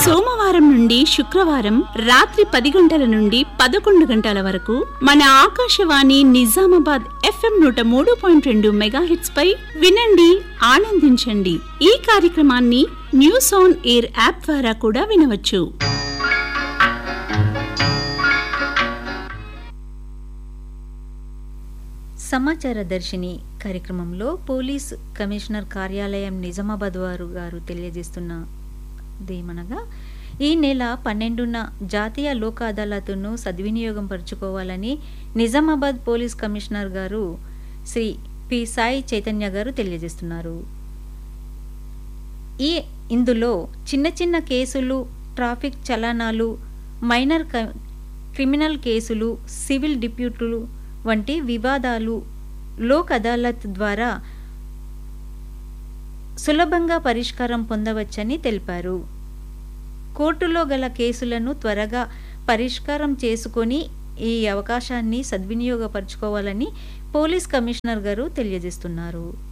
సోమవారం నుండి శుక్రవారం రాత్రి పది గంటల నుండి పదకొండు గంటల వరకు మన ఆకాశవాణి నిజామాబాద్ ఎఫ్ఎం నూట మూడు పాయింట్ రెండు మెగాహెట్స్ పై వినండి ఆనందించండి ఈ కార్యక్రమాన్ని న్యూస్ ఆన్ ఎయిర్ యాప్ ద్వారా కూడా వినవచ్చు సమాచార దర్శిని కార్యక్రమంలో పోలీస్ కమిషనర్ కార్యాలయం నిజామాబాద్ వారు గారు తెలియజేస్తున్నదేమనగా ఈ నెల పన్నెండున జాతీయ లోక్ అదాలత్ను సద్వినియోగం పరుచుకోవాలని నిజామాబాద్ పోలీస్ కమిషనర్ గారు శ్రీ పి సాయి చైతన్య గారు తెలియజేస్తున్నారు ఈ ఇందులో చిన్న చిన్న కేసులు ట్రాఫిక్ చలానాలు మైనర్ క- క్రిమినల్ కేసులు సివిల్ డిప్యూట్లు వంటి వివాదాలు లోక్ అదాలత్ ద్వారా సులభంగా పరిష్కారం పొందవచ్చని తెలిపారు కోర్టులో గల కేసులను త్వరగా పరిష్కారం చేసుకొని ఈ అవకాశాన్ని సద్వినియోగపరచుకోవాలని పోలీస్ కమిషనర్ గారు తెలియజేస్తున్నారు